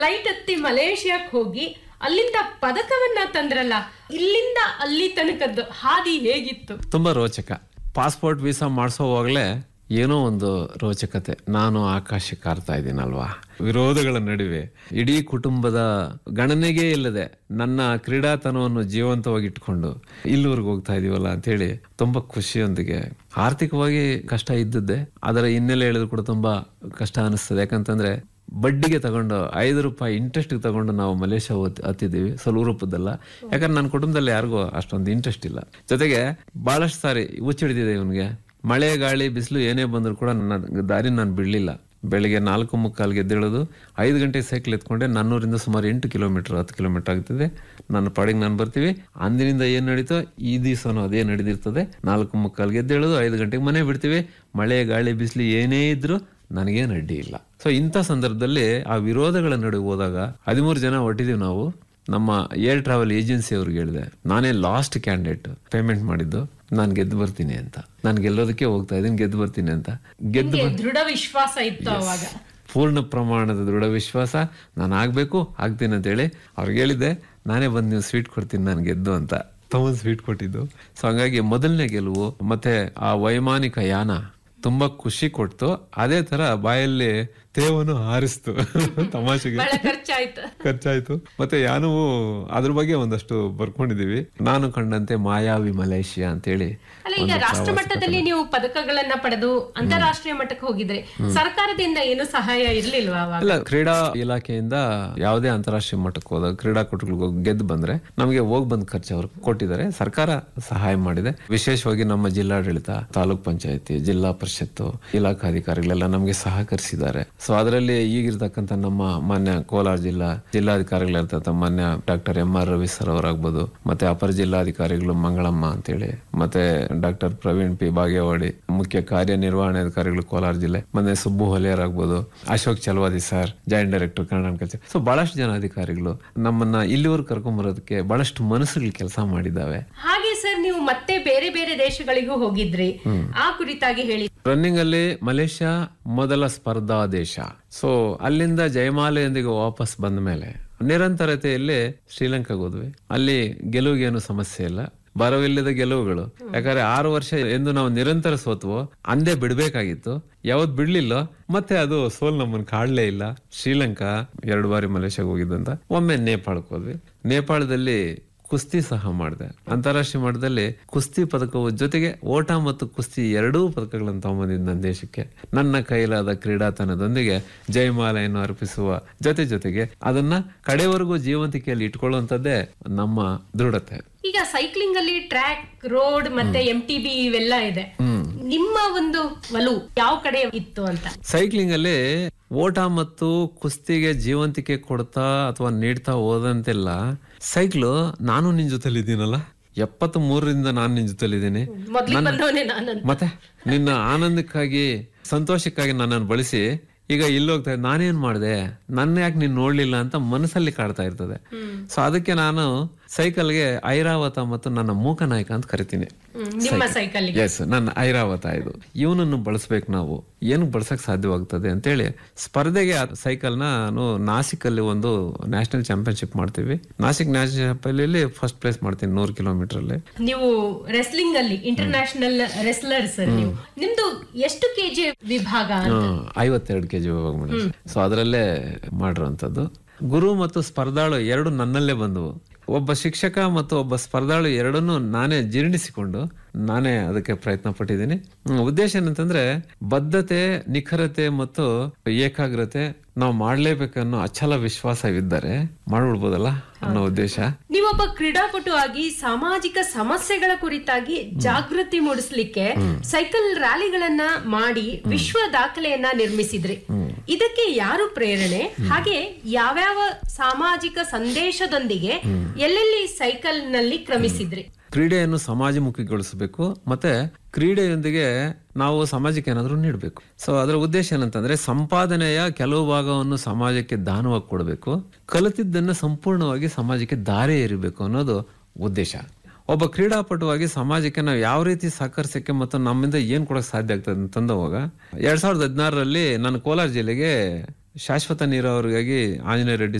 Flight ಹತ್ತಿ ಮಲೇಷಿಯಾಕ್ ಹೋಗಿ ಅಲ್ಲಿಂದ ಪದಕವನ್ನ ತಂದ್ರಲ್ಲ ಇಲ್ಲಿಂದ ಅಲ್ಲಿ ತನಕದ್ದು ಹಾದಿ ಹೇಗಿತ್ತು ತುಂಬಾ ರೋಚಕ ಪಾಸ್ಪೋರ್ಟ್ ವೀಸಾ ಮಾಡಿಸೋವಾಗಲೇ ಏನೋ ಒಂದು ರೋಚಕತೆ ನಾನು ಆಕಾಶಕ್ಕೆ ಹಾರ್ತಾ ಇದ್ದೀನಲ್ವಾ ವಿರೋಧಗಳ ನಡುವೆ ಇಡೀ ಕುಟುಂಬದ ಗಣನೆಗೆ ಇಲ್ಲದೆ ನನ್ನ ಕ್ರೀಡಾತನವನ್ನು ಜೀವಂತವಾಗಿ ಇಟ್ಕೊಂಡು ಇಲ್ಲಿವರೆಗೆ ಹೋಗ್ತಾ ಇದೀವಲ್ಲ ಅಂತೇಳಿ ತುಂಬಾ ಖುಷಿಯೊಂದಿಗೆ ಆರ್ಥಿಕವಾಗಿ ಕಷ್ಟ ಇದ್ದದ್ದೇ ಅದರ ಹಿನ್ನೆಲೆ ಹೇಳಿದ್ರು ಕೂಡ ತುಂಬಾ ಕಷ್ಟ ಅನಿಸ್ತದೆ ಯಾಕಂತಂದ್ರೆ ಬಡ್ಡಿಗೆ ತಗೊಂಡು ಐದು ರೂಪಾಯಿ ಇಂಟ್ರೆಸ್ಟ್ ತಗೊಂಡು ನಾವು ಮಲೇಷ್ಯಾ ಹೋದ್- ಹತ್ತಿದ್ದೀವಿ ಸ್ವಲ್ಪ ರೂಪದ್ದಲ್ಲ ಯಾಕಂದ್ರೆ ನನ್ನ ಕುಟುಂಬದಲ್ಲಿ ಯಾರಿಗೂ ಅಷ್ಟೊಂದು ಇಂಟ್ರೆಸ್ಟ್ ಇಲ್ಲ ಜೊತೆಗೆ ಬಹಳಷ್ಟು ಸಾರಿ ಹುಚ್ಚಿಡಿದಿದೆ ಇವನಿಗೆ ಮಳೆ ಗಾಳಿ ಬಿಸಿಲು ಏನೇ ಬಂದ್ರು ಕೂಡ ನನ್ನ ದಾರಿ ನಾನು ಬಿಡ್ಲಿಲ್ಲ ಬೆಳಿಗ್ಗೆ ನಾಲ್ಕು ಮುಕ್ಕಾಲ್ಗೆ ಎದ್ದೇಳೋದು ಐದು ಗಂಟೆಗೆ ಸೈಕಲ್ ಎತ್ಕೊಂಡೆ ನಾನ್ನೂರಿಂದ ಸುಮಾರು ಎಂಟು ಕಿಲೋಮೀಟರ್ ಹತ್ತು ಕಿಲೋಮೀಟರ್ ಆಗ್ತದೆ ನನ್ನ ಪಾಡಿಗೆ ನಾನು ಬರ್ತೀವಿ ಅಂದಿನಿಂದ ಏನ್ ನಡೀತೋ ಈ ದಿವಸನೂ ಅದೇ ನಡೆದಿರ್ತದೆ ನಾಲ್ಕು ಮುಕ್ಕಾಲ್ಗೆ ಎದ್ದೇಳೋದು ಐದು ಗಂಟೆಗೆ ಮನೆ ಬಿಡ್ತೀವಿ ಮಳೆ ಗಾಳಿ ಬಿಸಿಲು ಏನೇ ಇದ್ರು ನನಗೇನು ಅಡ್ಡಿ ಇಲ್ಲ ಸೊ ಇಂಥ ಸಂದರ್ಭದಲ್ಲಿ ಆ ವಿರೋಧಗಳ ನಡುವೆ ಹೋದಾಗ ಹದಿಮೂರು ಜನ ಹೊಟ್ಟಿದೀವಿ ನಾವು ನಮ್ಮ ಏರ್ ಟ್ರಾವೆಲ್ ಏಜೆನ್ಸಿ ಅವ್ರಿಗೆ ಹೇಳಿದೆ ನಾನೇ ಲಾಸ್ಟ್ ಕ್ಯಾಂಡಿಡೇಟ್ ಪೇಮೆಂಟ್ ಮಾಡಿದ್ದು ನಾನು ಗೆದ್ದು ಬರ್ತೀನಿ ಅಂತ ನಾನು ಗೆಲ್ಲೋದಕ್ಕೆ ಹೋಗ್ತಾ ಇದ್ದೀನಿ ಗೆದ್ದು ಬರ್ತೀನಿ ಅಂತ ಗೆದ್ದು ನಿಮ್ಗೆ ದೃಢ ವಿಶ್ವಾಸ ಇತ್ತು ಅವಾಗ ಪೂರ್ಣ ಪ್ರಮಾಣದ ದೃಢ ವಿಶ್ವಾಸ ನಾನು ಆಗ್ಬೇಕು ಆಗ್ತೀನಿ ಅಂತ ಹೇಳಿ ಅವ್ರಿಗೆ ಹೇಳಿದ್ದೆ ನಾನೇ ಬಂದು ನೀವು ಸ್ವೀಟ್ ಕೊಡ್ತೀನಿ ನಾನು ಗೆದ್ದು ಅಂತ ತಗೊಂಡ್ ಸ್ವೀಟ್ ಕೊಟ್ಟಿದ್ದು ಸೊ ಹಂಗಾಗಿ ಮೊದಲನೇ ಗೆಲುವು ಮತ್ತೆ ಆ ವೈಮಾನಿಕ ಯಾನ ತುಂಬಾ ಖುಷಿ ಕೊಡ್ತು ಅದೇ ತರ ಬಾಯಲ್ಲಿ ತೇವನ್ನು ಹಾರಿಸ್ತು ತಮಾಷೆಗೆ ಬಹಳ ಖರ್ಚಾಯ್ತು ಖರ್ಚಾಯ್ತು ಮತ್ತೆ ಯಾನವು ಅದ್ರ ಬಗ್ಗೆ ಒಂದಷ್ಟು ಬರ್ಕೊಂಡಿದೀವಿ ನಾನು ಕಂಡಂತೆ ಮಾಯಾವಿ ಮಲೇಷಿಯಾ ಅಂತೇಳಿ ಅಲ್ಲ ಈಗ ರಾಷ್ಟ್ರ ಮಟ್ಟದಲ್ಲಿ ನೀವು ಪದಕಗಳನ್ನ ಪಡೆದು ಅಂತಾರಾಷ್ಟ್ರೀಯ ಮಟ್ಟಕ್ಕೆ ಹೋಗಿದ್ರೆ ಸರ್ಕಾರದಿಂದ ಏನು ಸಹಾಯ ಇರ್ಲಿಲ್ವಾ ಅವಾಗ ಅಲ್ಲ ಕ್ರೀಡಾ ಇಲಾಖೆಯಿಂದ ಯಾವುದೇ ಅಂತಾರಾಷ್ಟ್ರೀಯ ಮಟ್ಟಕ್ಕೆ ಹೋದಾಗ ಕ್ರೀಡಾಕೂಟಗಳಿಗೆ ಹೋಗಿ ಗೆದ್ದು ಬಂದ್ರೆ ನಮಗೆ ಹೋಗ್ ಬಂದ್ ಖರ್ಚು ಅವ್ರು ಕೊಟ್ಟಿದ್ದಾರೆ ಸರ್ಕಾರ ಸಹಾಯ ಮಾಡಿದೆ ವಿಶೇಷವಾಗಿ ನಮ್ಮ ಜಿಲ್ಲಾಡಳಿತ ತಾಲೂಕ್ ಪಂಚಾಯತಿ ಜಿಲ್ಲಾ ಪರಿಷತ್ತು ಇಲಾಖಾಧಿಕಾರಿಗಳೆಲ್ಲ ನಮಗೆ ಸಹಕರಿಸಿದ್ದಾರೆ ಸೊ ಅದರಲ್ಲಿ ಈಗಿರ್ತಕ್ಕಂಥ ನಮ್ಮ ಮಾನ್ಯ ಕೋಲಾರ ಜಿಲ್ಲಾ ಜಿಲ್ಲಾಧಿಕಾರಿಗಳಿರ್ತಕ್ಕಂಥ ಮಾನ್ಯ doctor M R Ravi sir ಅವರಾಗ್ಬೋದು ಮತ್ತೆ ಅಪರ ಜಿಲ್ಲಾಧಿಕಾರಿಗಳು ಮಂಗಳಮ್ಮ ಅಂತೇಳಿ ಮತ್ತೆ ಡಾಕ್ಟರ್ ಪ್ರವೀಣ್ ಪಿ ಬಾಗೇವಾಡಿ ಮುಖ್ಯ ಕಾರ್ಯನಿರ್ವಹಣಾಧಿಕಾರಿಗಳು ಕೋಲಾರ ಜಿಲ್ಲೆ ಮತ್ತೆ ಸುಬ್ಬು ಹೊಲಿಯರ್ ಆಗ್ಬೋದು Ashok Chalavadi sir joint director Kannada culture so ಬಹಳಷ್ಟು ಜನ ಅಧಿಕಾರಿಗಳು ನಮ್ಮನ್ನ ಇಲ್ಲಿವರೆಗೂ ಕರ್ಕೊಂಡ್ ಬರೋದಕ್ಕೆ ಬಹಳಷ್ಟು ಮನಸ್ಸುಗಳು ಕೆಲಸ ಮಾಡಿದ್ದಾವೆ ಹಾಗೆ ಸರ್ ನೀವು ಮತ್ತೆ ಬೇರೆ ಬೇರೆ ದೇಶಗಳಿಗೂ ಹೋಗಿದ್ರಿ ಆ ಕುರಿತಾಗಿ ಹೇಳಿ ರನ್ನಿಂಗ್ ಅಲ್ಲಿ ಮಲೇಷ್ಯಾ ಮೊದಲ ಸ್ಪರ್ಧಾ ದೇಶ ಸೊ ಅಲ್ಲಿಂದ ಜಯಮಾಲೆಯೊಂದಿಗೆ ವಾಪಸ್ ಬಂದ ಮೇಲೆ ನಿರಂತರತೆಯಲ್ಲಿ ಶ್ರೀಲಂಕಾಗೆ ಹೋದ್ವಿ ಅಲ್ಲಿ ಗೆಲುವಿಗೇನು ಸಮಸ್ಯೆ ಇಲ್ಲ ಬರವಿಲ್ಲದ ಗೆಲುವುಗಳು ಯಾಕಂದ್ರೆ ಆರು ವರ್ಷ ಎಂದು ನಾವು ನಿರಂತರ ಸೋತ್ವೋ ಅಂದೇ ಬಿಡ್ಬೇಕಾಗಿತ್ತು ಯಾವತ್ ಬಿಡ್ಲಿಲ್ಲ ಮತ್ತೆ ಅದು ಸೋಲ್ ನಮ್ಮನ್ನ ಕಾಡ್ಲೇ ಇಲ್ಲ ಶ್ರೀಲಂಕಾ ಎರಡು ಬಾರಿ ಮಲೇಷ್ಯಾಗೆ ಹೋಗಿದ್ದಂತ ಒಮ್ಮೆ ನೇಪಾಳಕ್ಕೆ ಹೋದ್ವಿ ನೇಪಾಳದಲ್ಲಿ ಕುಸ್ತಿ ಸಹ ಮಾಡಿದೆ ಅಂತಾರಾಷ್ಟ್ರೀಯ ಮಟ್ಟದಲ್ಲಿ ಕುಸ್ತಿ ಪದಕವು ಜೊತೆಗೆ ಓಟ ಮತ್ತು ಕುಸ್ತಿ ಎರಡೂ ಪದಕಗಳನ್ನು ತಗೊಂಬಂದಿದ್ದು ನನ್ನ ದೇಶಕ್ಕೆ ನನ್ನ ಕೈಲಾದ ಕ್ರೀಡಾತನದೊಂದಿಗೆ ಜಯಮಾಲೆಯನ್ನು ಅರ್ಪಿಸುವ ಜೊತೆ ಜೊತೆಗೆ ಅದನ್ನ ಕಡೆವರೆಗೂ ಜೀವಂತಿಕೆಯಲ್ಲಿ ಇಟ್ಕೊಳ್ಳುವಂಥದ್ದೇ ನಮ್ಮ ದೃಢತೆ ಈಗ ಸೈಕ್ಲಿಂಗ್ ಅಲ್ಲಿ ಟ್ರ್ಯಾಕ್ ರೋಡ್ ಮತ್ತೆ ಎಂ ಟಿ ಬಿ ಇವೆಲ್ಲ ಇದೆ ನಿಮ್ಮ ಒಂದು ಒಲವು ಯಾವ ಕಡೆ ಇತ್ತು ಅಂತ ಸೈಕ್ಲಿಂಗ್ ಅಲ್ಲಿ ಓಟ ಮತ್ತು ಕುಸ್ತಿಗೆ ಜೀವಂತಿಕೆ ಕೊಡ್ತಾ ಅಥವಾ ನೀಡ್ತಾ ಹೋದಂತೆಲ್ಲ ಸೈಕ್ಲು ನಾನು ನಿನ್ ಜೊತೆಲಿ ಇದ್ದೀನಲ್ಲ ಎಪ್ಪತ್ತ್ ಮೂರರಿಂದ ನಾನು ನಿನ್ ಜೊತೆಲಿ ಇದ್ದೀನಿ ಮೊದ್ಲಿಗೆ ಬಂದವನೇ ನಾನು ಮತ್ತೆ ನಿನ್ನ ಆನಂದಕ್ಕಾಗಿ ಸಂತೋಷಕ್ಕಾಗಿ ನನ್ನನ್ನು ಬಳಸಿ ಈಗ ಇಲ್ಲಿ ಹೋಗ್ತಾ ಇದ್ದೆ, ನಾನೇನ್ ಮಾಡಿದೆ ನನ್ನ ಯಾಕೆ ನೀನ್ ನೋಡ್ಲಿಲ್ಲ ಅಂತ ಮನಸ್ಸಲ್ಲಿ ಕಾಡ್ತಾ ಇರ್ತದೆ ಸೊ ಅದಕ್ಕೆ ನಾನು ಸೈಕಲ್ಗೆ ಐರಾವತ ಮತ್ತು ನನ್ನ ಮೂಕನಾಯಕ ಅಂತ ಕರಿತೀನಿ ಹ್ಮ್, ನಿಮ್ಮ ಸೈಕಲ್ ಎಸ್ ನನ್ನ ಐರಾವತ ಇದು ಇವನನ್ನು ಬಳಸ್ಬೇಕು ನಾವು ಏನು ಬಳಸಕ್ ಸಾಧ್ಯವಾಗ್ತದೆ ಅಂತೇಳಿ ಸ್ಪರ್ಧೆಗೆ ಆ ಸೈಕಲ್ ನಾನು ನಾಸಿಕ್ ಅಲ್ಲಿ ಒಂದು ನ್ಯಾಷನಲ್ ಚಾಂಪಿಯನ್ಶಿಪ್ ಮಾಡ್ತೀವಿ Nashik national champion first place ಮಾಡ್ತೀನಿ ನೂರು ಕಿಲೋಮೀಟರ್ ಅಲ್ಲಿ ನೀವು ರೆಸ್ಲಿಂಗ್ ಅಲ್ಲಿ ಇಂಟರ್ನ್ಯಾಷನಲ್ ರೆಸ್ಲರ್ಸ್ ನೀವು ನಿಮ್ದು ಎಷ್ಟು ಕೆಜಿ ವಿಭಾಗ ಅಂತ? ಹ್ಮ್, ಐವತ್ತೆರಡು ಕೆಜಿ ವಿಭಾಗ ಮೇಡಮ್ ಸೊ ಅದರಲ್ಲೇ ಮಾಡಿರುವಂತದ್ದು ಗುರು ಮತ್ತು ಸ್ಪರ್ಧಾಳು ಎರಡು ನನ್ನಲ್ಲೇ ಬಂದವು ಒಬ್ಬ ಶಿಕ್ಷಕ ಮತ್ತು ಒಬ್ಬ ಸ್ಪರ್ಧಾಳು ಎರಡನ್ನೂ ನಾನೇ ಜೀರ್ಣಿಸಿಕೊಂಡು ನಾನೇ ಅದಕ್ಕೆ ಪ್ರಯತ್ನ ಪಟ್ಟಿದ್ದೀನಿ ಹ್ಮ್, ಉದ್ದೇಶ ಏನಂತಂದ್ರೆ ಬದ್ಧತೆ ನಿಖರತೆ ಮತ್ತು ಏಕಾಗ್ರತೆ ನಾವು ಮಾಡ್ಲೇಬೇಕನ್ನೋ ಅಚಲ ವಿಶ್ವಾಸವಿದ್ದರೆ ಮಾಡ್ಬಿಡ್ಬೋದಲ್ಲ ಅನ್ನೋ ಉದ್ದೇಶ ನೀವೊಬ್ಬ ಕ್ರೀಡಾಪಟು ಆಗಿ ಸಾಮಾಜಿಕ ಸಮಸ್ಯೆಗಳ ಕುರಿತಾಗಿ ಜಾಗೃತಿ ಮೂಡಿಸ್ಲಿಕ್ಕೆ ಸೈಕಲ್ ರ್ಯಾಲಿಗಳನ್ನ ಮಾಡಿ ವಿಶ್ವ ದಾಖಲೆಯನ್ನ ನಿರ್ಮಿಸಿದ್ರಿ ಇದಕ್ಕೆ ಯಾರು ಪ್ರೇರಣೆ ಹಾಗೆ ಯಾವ್ಯಾವ ಸಾಮಾಜಿಕ ಸಂದೇಶದೊಂದಿಗೆ ಎಲ್ಲೆಲ್ಲಿ ಸೈಕಲ್ ನಲ್ಲಿ ಕ್ರಮಿಸಿದ್ರಿ ಕ್ರೀಡೆಯನ್ನು ಸಮಾಜಮುಖಿಗೊಳಿಸಬೇಕು ಮತ್ತೆ ಕ್ರೀಡೆಯೊಂದಿಗೆ ನಾವು ಸಮಾಜಕ್ಕೆ ಏನಾದರೂ ನೀಡಬೇಕು ಸೊ ಅದರ ಉದ್ದೇಶ ಏನಂತಂದ್ರೆ ಸಂಪಾದನೆಯ ಕೆಲವು ಭಾಗವನ್ನು ಸಮಾಜಕ್ಕೆ ದಾನವಾಗಿ ಕೊಡಬೇಕು ಕಲಿತಿದ್ದನ್ನು ಸಂಪೂರ್ಣವಾಗಿ ಸಮಾಜಕ್ಕೆ ದಾರಿ ಎರಿಬೇಕು ಅನ್ನೋದು ಉದ್ದೇಶ ಒಬ್ಬ ಕ್ರೀಡಾಪಟುವಾಗಿ ಸಮಾಜಕ್ಕೆ ನಾವು ಯಾವ ರೀತಿ ಸಹಕರಿಸಕ್ಕೆ ಮತ್ತು ನಮ್ಮಿಂದ ಏನ್ ಕೊಡಕ್ ಸಾಧ್ಯ ಆಗ್ತದೆ ಅಂತಂದವಾಗ ಎರಡ್ ಸಾವಿರದ ಹದಿನಾರರಲ್ಲಿ ನಾನು ಕೋಲಾರ ಜಿಲ್ಲೆಗೆ ಶಾಶ್ವತ ನೀರಾವರಿಗಾಗಿ ಆಂಜನೇಯ ರೆಡ್ಡಿ